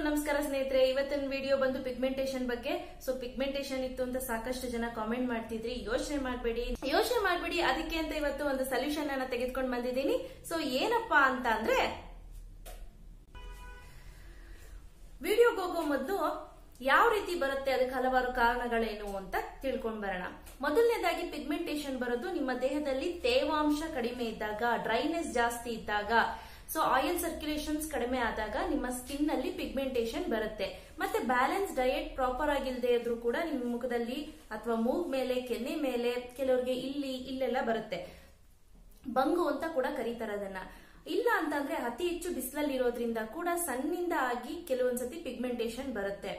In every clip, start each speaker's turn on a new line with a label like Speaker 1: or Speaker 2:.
Speaker 1: ನಮಸ್ಕಾರ ಸ್ನೇಹಿತರೆ ಇವತ್ತಿನ ವಿಡಿಯೋ ಬಂದು ಪಿಗ್ಮೆಂಟೇಶನ್ ಬಗ್ಗೆ ಸೊ ಪಿಗ್ಮೆಂಟೇಶನ್ ಇತ್ತು ಅಂತ ಸಾಕಷ್ಟು ಜನ ಕಾಮೆಂಟ್ ಮಾಡ್ತಿದ್ರಿ ಯೋಚನೆ ಮಾಡಬೇಡಿ ಯೋಚನೆ ಮಾಡಬೇಡಿ ಅದಕ್ಕೆ ಅಂತ ಇವತ್ತು ಒಂದು ಸೊಲ್ಯೂಷನ್ ಅನ್ನ ತೆಗೆದುಕೊಂಡು ಬಂದಿದ್ದೀನಿ ಸೊ ಏನಪ್ಪಾ ಅಂತ ಅಂದ್ರೆ ವಿಡಿಯೋಗೆ ಹೋಗೋ ಮೊದಲು ಯಾವ ರೀತಿ ಬರುತ್ತೆ ಅದಕ್ಕೆ ಹಲವಾರು ಕಾರಣಗಳೇನು ಅಂತ ತಿಳ್ಕೊಂಡ್ ಬರೋಣ ಮೊದಲನೇದಾಗಿ ಪಿಗ್ಮೆಂಟೇಶನ್ ಬರೋದು ನಿಮ್ಮ ದೇಹದಲ್ಲಿ ತೇವಾಂಶ ಕಡಿಮೆ ಇದ್ದಾಗ ಡ್ರೈನೆಸ್ ಜಾಸ್ತಿ ಇದ್ದಾಗ ಸೊ ಆಯಿಲ್ ಸರ್ಕ್ಯುಲೇಷನ್ಸ್ ಕಡಿಮೆ ಆದಾಗ ನಿಮ್ಮ ಸ್ಕಿನ್ ನಲ್ಲಿ ಪಿಗ್ಮೆಂಟೇಶನ್ ಬರುತ್ತೆ ಮತ್ತೆ ಬ್ಯಾಲೆನ್ಸ್ ಡಯಟ್ ಪ್ರಾಪರ್ ಆಗಿಲ್ಲದೆ ಇದ್ರೂ ಕೂಡ ನಿಮ್ಮ ಮುಖದಲ್ಲಿ ಅಥವಾ ಮೂಗ್ ಮೇಲೆ ಕೆನ್ನೆ ಮೇಲೆ ಕೆಲವರಿಗೆ ಇಲ್ಲಿ ಇಲ್ಲೆಲ್ಲ ಬರುತ್ತೆ ಬಂಗು ಅಂತ ಕೂಡ ಕರೀತಾರೆ ಅದನ್ನ ಇಲ್ಲ ಅಂತಂದ್ರೆ ಅತಿ ಹೆಚ್ಚು ಬಿಸಿಲಲ್ಲಿ ಇರೋದ್ರಿಂದ ಕೂಡ ಸನ್ನಿಂದ ಆಗಿ ಕೆಲವೊಂದ್ಸತಿ ಪಿಗ್ಮೆಂಟೇಶನ್ ಬರುತ್ತೆ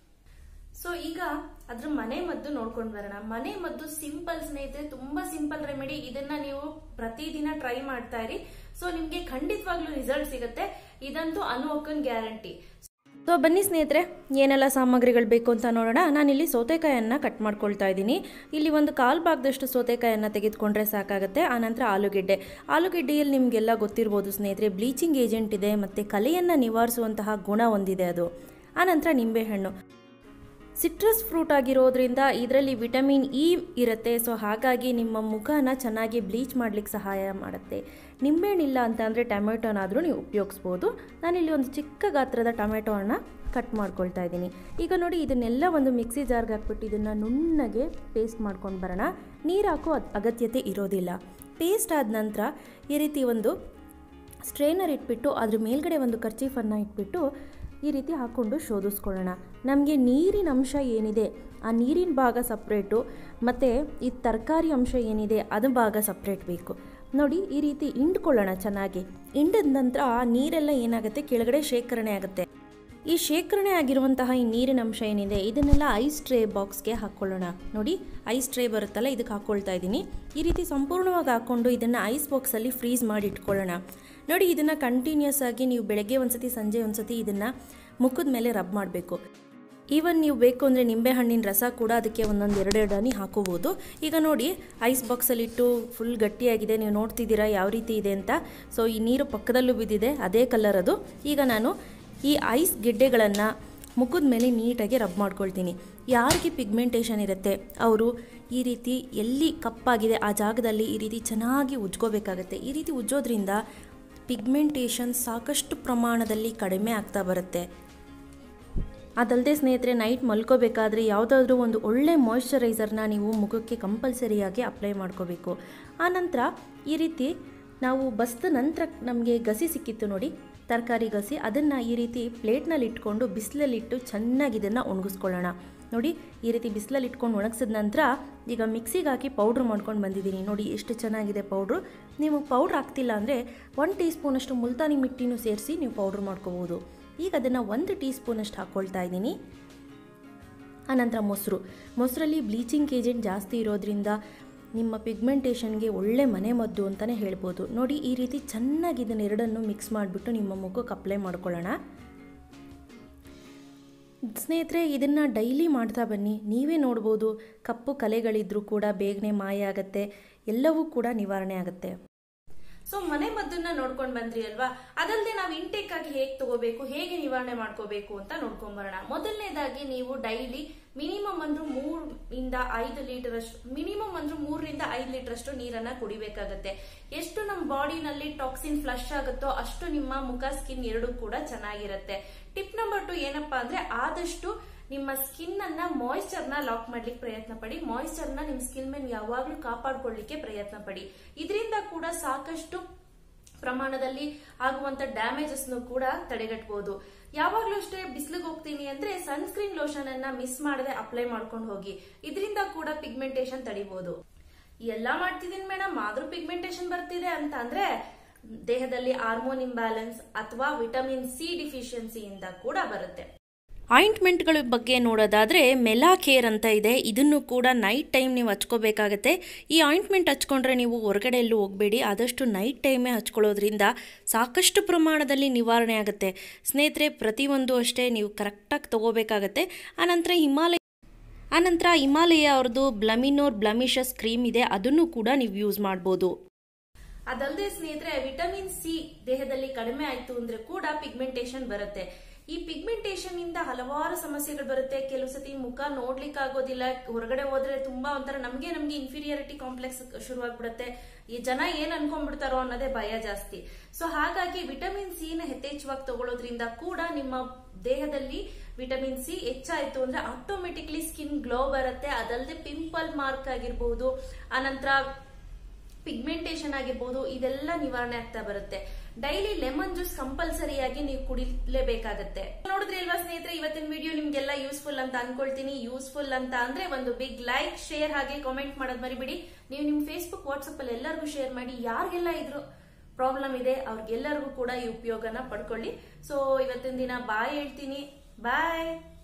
Speaker 1: ಸೊ ಈಗ ಅದ್ರ ಮನೆ ಮದ್ದು ನೋಡ್ಕೊಂಡ್ ಬರೋಣ ಮನೆ ಮದ್ದು ಸಿಂಪಲ್ ಸ್ನೇಹಿತರೆ ತುಂಬಾ ಸಿಂಪಲ್ ರೆಮಿಡಿ ಇದನ್ನ ನೀವು ಪ್ರತಿದಿನ ಟ್ರೈ ಮಾಡ್ತಾ ಇರಿ ಸೊ ನಿಮ್ಗೆ ಖಂಡಿತವಾಗ್ಲೂ ರಿಸಲ್ಟ್ ಸಿಗುತ್ತೆ ಇದಂತೂ ಅನುವಕ್ಕನ್ ಗ್ಯಾರಂಟಿ ಸೊ ಬನ್ನಿ ಸ್ನೇಹಿತರೆ ಏನೆಲ್ಲ ಸಾಮಗ್ರಿಗಳು ಬೇಕು ಅಂತ ನೋಡೋಣ ನಾನಿಲ್ಲಿ ಸೌತೆಕಾಯನ್ನು ಕಟ್ ಮಾಡ್ಕೊಳ್ತಾ ಇದ್ದೀನಿ ಇಲ್ಲಿ ಒಂದು ಕಾಲು ಭಾಗದಷ್ಟು ಸೌತೆಕಾಯನ್ನು ತೆಗೆದುಕೊಂಡ್ರೆ ಸಾಕಾಗುತ್ತೆ ಆನಂತರ ಆಲೂಗೆಡ್ಡೆ ಆಲೂಗೆಡ್ಡೆಯಲ್ಲಿ ನಿಮಗೆಲ್ಲ ಗೊತ್ತಿರ್ಬೋದು ಸ್ನೇಹಿತರೆ ಬ್ಲೀಚಿಂಗ್ ಏಜೆಂಟ್ ಇದೆ ಮತ್ತು ಕಲೆಯನ್ನು ನಿವಾರಿಸುವಂತಹ ಗುಣ ಹೊಂದಿದೆ ಅದು ಆನಂತರ ನಿಂಬೆಹಣ್ಣು ಸಿಟ್ರಸ್ ಫ್ರೂಟ್ ಆಗಿರೋದ್ರಿಂದ ಇದರಲ್ಲಿ ವಿಟಮಿನ್ ಇ ಇರುತ್ತೆ ಸೊ ಹಾಗಾಗಿ ನಿಮ್ಮ ಮುಖನ ಚೆನ್ನಾಗಿ ಬ್ಲೀಚ್ ಮಾಡ್ಲಿಕ್ಕೆ ಸಹಾಯ ಮಾಡುತ್ತೆ ನಿಂಬೆಹಣ್ಣಿಲ್ಲ ಅಂತ ಅಂದರೆ ಟೊಮೆಟೊನಾದರೂ ನೀವು ಉಪಯೋಗಿಸ್ಬೋದು ನಾನಿಲ್ಲಿ ಒಂದು ಚಿಕ್ಕ ಗಾತ್ರದ ಟೊಮೆಟೊನ ಕಟ್ ಮಾಡ್ಕೊಳ್ತಾ ಇದ್ದೀನಿ ಈಗ ನೋಡಿ ಇದನ್ನೆಲ್ಲ ಒಂದು ಮಿಕ್ಸಿ ಜಾರ್ಗೆ ಹಾಕ್ಬಿಟ್ಟು ಇದನ್ನು ನುಣ್ಣಗೆ ಪೇಸ್ಟ್ ಮಾಡ್ಕೊಂಡು ಬರೋಣ ನೀರು ಹಾಕೋ ಅದ್- ಅಗತ್ಯತೆ ಇರೋದಿಲ್ಲ ಪೇಸ್ಟ್ ಆದ ನಂತರ ಈ ರೀತಿ ಒಂದು ಸ್ಟ್ರೈನರ್ ಇಟ್ಬಿಟ್ಟು ಅದ್ರ ಮೇಲ್ಗಡೆ ಒಂದು ಕರ್ಚೀಫನ್ನು ಇಟ್ಬಿಟ್ಟು ಈ ರೀತಿ ಹಾಕ್ಕೊಂಡು ಶೋಧಿಸ್ಕೊಳ್ಳೋಣ ನಮಗೆ ನೀರಿನ ಅಂಶ ಏನಿದೆ ಆ ನೀರಿನ ಭಾಗ ಸಪ್ರೇಟು ಮತ್ತು ಈ ತರಕಾರಿ ಅಂಶ ಏನಿದೆ ಅದು ಭಾಗ ಸಪ್ರೇಟ್ ಬೇಕು ನೋಡಿ ಈ ರೀತಿ ಹಿಂಡ್ಕೊಳ್ಳೋಣ ಚೆನ್ನಾಗಿ ಹಿಂಡಿದ ನಂತರ ಆ ನೀರೆಲ್ಲ ಏನಾಗುತ್ತೆ ಕೆಳಗಡೆ ಶೇಖರಣೆ ಆಗುತ್ತೆ ಈ ಶೇಖರಣೆ ಆಗಿರುವಂತಹ ಈ ನೀರಿನ ಅಂಶ ಏನಿದೆ ಇದನ್ನೆಲ್ಲ ಐಸ್ ಟ್ರೇ ಬಾಕ್ಸ್ಗೆ ಹಾಕ್ಕೊಳ್ಳೋಣ ನೋಡಿ ಐಸ್ ಟ್ರೇ ಬರುತ್ತಲ್ಲ ಇದಕ್ಕೆ ಹಾಕ್ಕೊಳ್ತಾ ಇದ್ದೀನಿ ಈ ರೀತಿ ಸಂಪೂರ್ಣವಾಗಿ ಹಾಕ್ಕೊಂಡು ಇದನ್ನು ಐಸ್ ಬಾಕ್ಸಲ್ಲಿ ಫ್ರೀಸ್ ಮಾಡಿ ಇಟ್ಕೊಳ್ಳೋಣ ನೋಡಿ ಇದನ್ನು ಕಂಟಿನ್ಯೂಸ್ ಆಗಿ ನೀವು ಬೆಳಗ್ಗೆ ಒಂದ್ಸತಿ ಸಂಜೆ ಒಂದ್ಸತಿ ಇದನ್ನು ಮುಖದ ಮೇಲೆ ರಬ್ ಮಾಡಬೇಕು ಈವನ್ ನೀವು ಬೇಕು ಅಂದರೆ ನಿಂಬೆಹಣ್ಣಿನ ರಸ ಕೂಡ ಅದಕ್ಕೆ ಒಂದೊಂದು ಎರಡೆರಡು ಹನಿ ಹಾಕೋಬೋದು ಈಗ ನೋಡಿ ಐಸ್ ಬಾಕ್ಸಲ್ಲಿಟ್ಟು ಫುಲ್ ಗಟ್ಟಿಯಾಗಿದೆ ನೀವು ನೋಡ್ತಿದ್ದೀರಾ ಯಾವ ರೀತಿ ಇದೆ ಅಂತ ಸೊ ಈ ನೀರು ಪಕ್ಕದಲ್ಲೂ ಬಿದ್ದಿದೆ ಅದೇ ಕಲರ್ ಅದು ಈಗ ನಾನು ಈ ಐಸ್ ಗೆಡ್ಡೆಗಳನ್ನು ಮುಖದ ಮೇಲೆ ನೀಟಾಗಿ ರಬ್ ಮಾಡ್ಕೊಳ್ತೀನಿ ಯಾರಿಗೆ ಪಿಗ್ಮೆಂಟೇಷನ್ ಇರುತ್ತೆ ಅವರು ಈ ರೀತಿ ಎಲ್ಲಿ ಕಪ್ಪಾಗಿದೆ ಆ ಜಾಗದಲ್ಲಿ ಈ ರೀತಿ ಚೆನ್ನಾಗಿ ಉಜ್ಕೋಬೇಕಾಗತ್ತೆ ಈ ರೀತಿ ಉಜ್ಜೋದ್ರಿಂದ ಪಿಗ್ಮೆಂಟೇಷನ್ ಸಾಕಷ್ಟು ಪ್ರಮಾಣದಲ್ಲಿ ಕಡಿಮೆ ಆಗ್ತಾ ಬರುತ್ತೆ ಅದಲ್ಲದೆ ಸ್ನೇಹಿತರೆ ನೈಟ್ ಮಲ್ಕೋಬೇಕಾದ್ರೆ ಯಾವುದಾದ್ರೂ ಒಂದು ಒಳ್ಳೆ ಮಾಯ್ಶ್ಚರೈಸರ್ನ ನೀವು ಮುಖಕ್ಕೆ ಕಂಪಲ್ಸರಿಯಾಗಿ ಅಪ್ಲೈ ಮಾಡ್ಕೋಬೇಕು ಆನಂತರ ಈ ರೀತಿ ನಾವು ಬಸ್ದ ನಂತರ ನಮಗೆ ಗಸಿ ಸಿಕ್ಕಿತ್ತು ನೋಡಿ ತರಕಾರಿ ಗಸಿ ಅದನ್ನು ಈ ರೀತಿ ಪ್ಲೇಟ್ನಲ್ಲಿ ಇಟ್ಕೊಂಡು ಬಿಸಿಲಲ್ಲಿಟ್ಟು ಚೆನ್ನಾಗಿ ಇದನ್ನು ಒಣಗಿಸ್ಕೊಳ್ಳೋಣ ನೋಡಿ ಈ ರೀತಿ ಬಿಸಿಲಲ್ಲಿ ಇಟ್ಕೊಂಡು ಒಣಗಿಸಿದ ನಂತರ ಈಗ ಮಿಕ್ಸಿಗೆ ಹಾಕಿ ಪೌಡ್ರ್ ಮಾಡ್ಕೊಂಡು ಬಂದಿದ್ದೀನಿ ನೋಡಿ ಎಷ್ಟು ಚೆನ್ನಾಗಿದೆ ಪೌಡ್ರು ನೀವು ಪೌಡ್ರ್ ಹಾಕ್ತಿಲ್ಲ ಅಂದರೆ ಒನ್ ಟೀ ಸ್ಪೂನಷ್ಟು ಮುಲ್ತಾನಿ ಮಿಟ್ಟಿನೂ ಸೇರಿಸಿ ನೀವು ಪೌಡ್ರ್ ಮಾಡ್ಕೋಬೋದು ಈಗ ಅದನ್ನು ಒಂದು ಟೀ ಸ್ಪೂನಷ್ಟು ಹಾಕ್ಕೊಳ್ತಾ ಇದ್ದೀನಿ ಆನಂತರ ಮೊಸರು ಮೊಸರಲ್ಲಿ ಬ್ಲೀಚಿಂಗ್ ಏಜೆಂಟ್ ಜಾಸ್ತಿ ಇರೋದ್ರಿಂದ ನಿಮ್ಮ ಪಿಗ್ಮೆಂಟೇಷನ್ಗೆ ಒಳ್ಳೆ ಮನೆ ಮದ್ದು ಅಂತಲೇ ಹೇಳ್ಬೋದು ನೋಡಿ ಈ ರೀತಿ ಚೆನ್ನಾಗಿ ಇದನ್ನೆರಡನ್ನು ಮಿಕ್ಸ್ ಮಾಡಿಬಿಟ್ಟು ನಿಮ್ಮ ಮುಖಕ್ಕೆ ಅಪ್ಲೈ ಮಾಡ್ಕೊಳ್ಳೋಣ ಸ್ನೇಹಿತರೆ ಇದನ್ನು ಡೈಲಿ ಮಾಡ್ತಾ ಬನ್ನಿ ನೀವೇ ನೋಡ್ಬೋದು ಕಪ್ಪು ಕಲೆಗಳಿದ್ರೂ ಕೂಡ ಬೇಗನೆ ಮಾಯ ಆಗುತ್ತೆ ಎಲ್ಲವೂ ಕೂಡ ನಿವಾರಣೆ ಆಗುತ್ತೆ ಸೊ ಮನೆ ಮದ್ದನ್ನ ನೋಡ್ಕೊಂಡ್ ಬಂದ್ರಿ ಅಲ್ವಾ ಅದಲ್ಲದೆ ನಾವು ಇಂಟೇಕ್ ಆಗಿ ಹೇಗೆ ತಗೋಬೇಕು ಹೇಗೆ ನಿವಾರಣೆ ಮಾಡ್ಕೋಬೇಕು ಅಂತ ನೋಡ್ಕೊಂಡ್ ಬರೋಣ ಮೊದಲನೇದಾಗಿ ನೀವು ಡೈಲಿ ಮಿನಿಮಮ್ ಅಂದ್ರೂ ಮೂರ್ ಇಂದ ಐದು ಲೀಟರ್ ಅಷ್ಟು ಮಿನಿಮಮ್ ಅಂದ್ರೂ ಮೂರರಿಂದ ಐದು ಲೀಟರ್ ಅಷ್ಟು ನೀರನ್ನ ಕುಡಿಬೇಕಾಗತ್ತೆ ಎಷ್ಟು ನಮ್ಮ ಬಾಡಿನಲ್ಲಿ ಟಾಕ್ಸಿನ್ ಫ್ಲಶ್ ಆಗುತ್ತೋ ಅಷ್ಟು ನಿಮ್ಮ ಮುಖ ಸ್ಕಿನ್ ಎರಡೂ ಕೂಡ ಚೆನ್ನಾಗಿರುತ್ತೆ ಟಿಪ್ ನಂಬರ್ ಟು ಏನಪ್ಪಾ ಅಂದ್ರೆ ಆದಷ್ಟು ನಿಮ್ಮ ಸ್ಕಿನ್ ಅನ್ನ ಮಾಯಿಶ್ಚರ್ ನ ಲಾಕ್ ಮಾಡ್ಲಿಕ್ಕೆ ಪ್ರಯತ್ನ ಪಡಿ ಮಾಯಿಶ್ಚರ್ ನ ನಿಮ್ ಸ್ಕಿನ್ ಮೇಲೆ ಯಾವಾಗ್ಲೂ ಕಾಪಾಡ್ಕೊಳ್ಳಿಕ್ಕೆ ಪ್ರಯತ್ನ ಪಡಿ ಇದರಿಂದ ಕೂಡ ಸಾಕಷ್ಟು ಪ್ರಮಾಣದಲ್ಲಿ ಆಗುವಂತ ಡ್ಯಾಮೇಜಸ್ ಕೂಡ ತಡೆಗಟ್ಟಬಹುದು ಯಾವಾಗ್ಲೂ ಅಷ್ಟೇ ಬಿಸಿಲಿಗೆ ಹೋಗ್ತೀನಿ ಅಂದ್ರೆ ಸನ್ಸ್ಕ್ರೀನ್ ಲೋಷನ್ ಅನ್ನ ಮಿಸ್ ಮಾಡದೆ ಅಪ್ಲೈ ಮಾಡ್ಕೊಂಡು ಹೋಗಿ ಇದರಿಂದ ಕೂಡ ಪಿಗ್ಮೆಂಟೇಶನ್ ತಡಿಬಹುದು ಎಲ್ಲಾ ಮಾಡ್ತಿದೀನಿ ಮೇಡಮ್ ಆದ್ರೂ ಪಿಗ್ಮೆಂಟೇಶನ್ ಬರ್ತಿದೆ ಅಂತ ಅಂದ್ರೆ ದೇಹದಲ್ಲಿ ಹಾರ್ಮೋನ್ ಇಂಬ್ಯಾಲೆನ್ಸ್ ಅಥವಾ ವಿಟಮಿನ್ ಸಿ ಡಿಫಿಷಿಯನ್ಸಿಯಿಂದ ಕೂಡ ಬರುತ್ತೆ ಆಯಿಂಟ್ಮೆಂಟ್ಗಳ ಬಗ್ಗೆ ನೋಡೋದಾದರೆ ಮೆಲಾಕೇರ್ ಅಂತ ಇದೆ ಇದನ್ನು ಕೂಡ ನೈಟ್ ಟೈಮ್ ನೀವು ಹಚ್ಕೋಬೇಕಾಗತ್ತೆ ಈ ಆಯಿಂಟ್ಮೆಂಟ್ ಹಚ್ಕೊಂಡ್ರೆ ನೀವು ಹೊರಗಡೆ ಎಲ್ಲೂ ಹೋಗಬೇಡಿ ಆದಷ್ಟು ನೈಟ್ ಟೈಮೇ ಹಚ್ಕೊಳ್ಳೋದ್ರಿಂದ ಸಾಕಷ್ಟು ಪ್ರಮಾಣದಲ್ಲಿ ನಿವಾರಣೆ ಆಗುತ್ತೆ ಸ್ನೇಹಿತರೆ ಪ್ರತಿಯೊಂದು ಅಷ್ಟೇ ನೀವು ಕರೆಕ್ಟಾಗಿ ತಗೋಬೇಕಾಗತ್ತೆ ಆನಂತರ ಹಿಮಾಲಯ ಆನಂತರ ಹಿಮಾಲಯ ಅವ್ರದ್ದು ಬ್ಲಮಿನೋರ್ ಬ್ಲಮಿಷಸ್ ಕ್ರೀಮ್ ಇದೆ ಅದನ್ನು ಕೂಡ ನೀವು ಯೂಸ್ ಮಾಡ್ಬೋದು ಅದಲ್ಲದೆ ಸ್ನೇಹಿತರೆ ವಿಟಮಿನ್ ಸಿ ದೇಹದಲ್ಲಿ ಕಡಿಮೆ ಆಯ್ತು ಅಂದ್ರೆ ಕೂಡ ಪಿಗ್ಮೆಂಟೇಶನ್ ಬರುತ್ತೆ ಈ ಪಿಗ್ಮೆಂಟೇಷನ್ ಇಂದ ಹಲವಾರು ಸಮಸ್ಯೆಗಳು ಬರುತ್ತೆ ಕೆಲವು ಸತಿ ಮುಖ ನೋಡ್ಲಿಕ್ಕೆ ಆಗೋದಿಲ್ಲ ಹೊರಗಡೆ ಹೋದ್ರೆ ತುಂಬಾ ಒಂಥರ ನಮ್ಗೆ ನಮ್ಗೆ ಇನ್ಫೀರಿಯಾರಿಟಿ ಕಾಂಪ್ಲೆಕ್ಸ್ ಶುರುವಾಗ್ಬಿಡುತ್ತೆ ಈ ಜನ ಏನ್ ಅನ್ಕೊಂಡ್ಬಿಡ್ತಾರೋ ಅನ್ನೋದೇ ಭಯ ಜಾಸ್ತಿ ಸೊ ಹಾಗಾಗಿ ವಿಟಮಿನ್ ಸಿ ನ ಯಥೇಚ್ಛವಾಗಿ ತಗೊಳ್ಳೋದ್ರಿಂದ ಕೂಡ ನಿಮ್ಮ ದೇಹದಲ್ಲಿ ವಿಟಮಿನ್ ಸಿ ಹೆಚ್ಚಾಯ್ತು ಅಂದ್ರೆ ಆಟೋಮೆಟಿಕ್ಲಿ ಸ್ಕಿನ್ ಗ್ಲೋ ಬರುತ್ತೆ ಅದಲ್ಲದೆ ಪಿಂಪಲ್ ಮಾರ್ಕ್ ಆಗಿರ್ಬಹುದು ಆನಂತರ ಪಿಗ್ಮೆಂಟೇಷನ್ ಆಗಿರ್ಬೋದು ಇದೆಲ್ಲ ನಿವಾರಣೆ ಆಗ್ತಾ ಬರುತ್ತೆ ಡೈಲಿ ಲೆಮನ್ ಜ್ಯೂಸ್ ಕಂಪಲ್ಸರಿಯಾಗಿ ನೀವು ಕುಡಿಲೇಬೇಕಾಗತ್ತೆ ನೋಡಿದ್ರಿ ಅಲ್ವಾ ಸ್ನೇಹಿತರೆ ಇವತ್ತಿನ ವಿಡಿಯೋ ನಿಮ್ಗೆಲ್ಲ ಯೂಸ್ಫುಲ್ ಅಂತ ಅನ್ಕೊಳ್ತೀನಿ ಯೂಸ್ಫುಲ್ ಅಂತ ಅಂದ್ರೆ ಒಂದು ಬಿಗ್ ಲೈಕ್ ಶೇರ್ ಹಾಗೆ ಕಾಮೆಂಟ್ ಮಾಡೋದ್ ಮರಿಬಿಡಿ ನೀವು ನಿಮ್ ಫೇಸ್ಬುಕ್ ವಾಟ್ಸ್ಆಪ್ ಅಲ್ಲಿ ಎಲ್ಲರಿಗೂ ಶೇರ್ ಮಾಡಿ ಯಾರಿಗೆಲ್ಲ ಇದ್ರು ಪ್ರಾಬ್ಲಮ್ ಇದೆ ಅವ್ರಿಗೆಲ್ಲರಿಗೂ ಕೂಡ ಈ ಉಪಯೋಗನ ಪಡ್ಕೊಳ್ಳಿ ಸೊ ಇವತ್ತಿನ ದಿನ ಬಾಯ್ ಹೇಳ್ತೀನಿ ಬಾಯ್